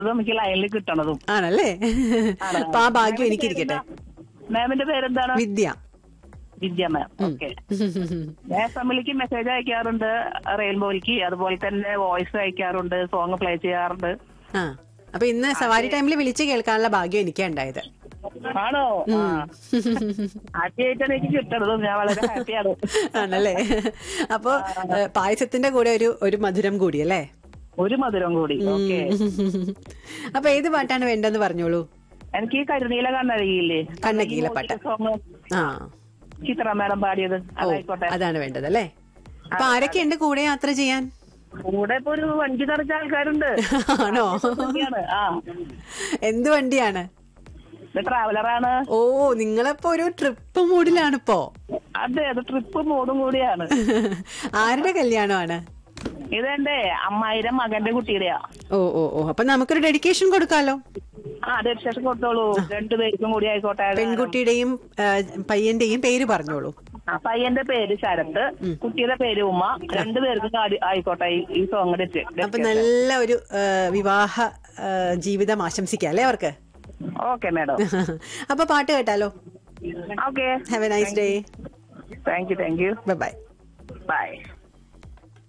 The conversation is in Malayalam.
നമുക്ക് ലൈനിൽ കിട്ടണതും ആണല്ലേ ആണ്. അപ്പൊ ആ ഭാഗ്യം എനിക്കിരിക്കട്ടെ മാമിന്റെ പേരെന്താണ് വിദ്യ വിദ്യ മാം ഓക്കെ ഞാൻ ഫാമിലിക്ക് മെസ്സേജ് അയക്കാറുണ്ട് റെയിൻബോയിലേക്ക് അതുപോലെ തന്നെ വോയിസ് അയക്കാറുണ്ട് സോങ് പ്ലേ ചെയ്യാറുണ്ട് ആ അപ്പൊ ഇന്ന് സവാരി ടൈമിൽ വിളിച്ച് കേൾക്കാനുള്ള ഭാഗ്യം എനിക്കാ ഉണ്ടായത് ആണോ ആ. ആദ്യമായിട്ടാണ് എനിക്ക് കിട്ടണത് ഞാൻ വളരെ ഹാപ്പിയാണ് ആണല്ലേ അപ്പൊ ഏ, പായസത്തിന്റെ കൂടെ ഒരു ഒരു മധുരം കൂടി അല്ലേ ഒരു മധുരം കൂടി ഓക്കെ അപ്പൊ ഏത് പാട്ടാണ് വേണ്ടെന്ന് പറഞ്ഞോളൂ എനിക്ക് ഈ കരുനീല കണ്ണഴകിയില്ലേ കണ്ണകീല പാട്ട് സോങ് ആ ചിത്ര മാഡം പാടിയത് ഓ അതായിക്കോട്ടെ അതാണ് വേണ്ടത് അല്ലേ അപ്പൊ ആരൊക്കെ ഉണ്ട് കൂടെ യാത്ര ചെയ്യാൻ കൂടെ ഇപ്പൊ ഒരു വണ്ടി നിറച്ച ആൾക്കാരുണ്ട് ആണോ വണ്ടിയാണ്. ആ എന്ത് വണ്ടിയാണ് ഇത് ട്രാവലറാണ് ഓ നിങ്ങളിപ്പോ ഒരു ട്രിപ്പ് മൂഡിലാണിപ്പോ അതെ അത് ട്രിപ്പ് മോഡും കൂടിയാണ് ആരുടെ കല്യാണമാണ് ഇതെന്റെ അമ്മായിരം മകന്റെ കുട്ടിയുടെയാ ഓ ഓ ഓ അപ്പൊ നമുക്കൊരു ഡെഡിക്കേഷൻ കൊടുക്കാലോ ആ രജിസ്ട്രേഷൻ കൊടുത്തോളൂ രണ്ടുപേർക്കും കൂടി ആയിക്കോട്ടെ പെൺകുട്ടിയുടെയും ആ, പയ്യന്റെയും പേര് പറഞ്ഞോളൂ ആ, പയ്യന്റെ പേര് ശരത്ത് കുട്ടിയുടെ പേര് ഉമ്മ രണ്ടുപേർക്കും ആടി- ആയിക്കോട്ടെ ഈ- ഈ സോങ് അപ്പൊ നല്ല ഒരു ആ, വിവാഹ ആ, ജീവിതം ആശംസിക്കാം അല്ലേ അവർക്ക് ഓക്കെ മാഡം അപ്പൊ പാട്ട് കേട്ടാലോ okay have a nice day thank you thank you bye by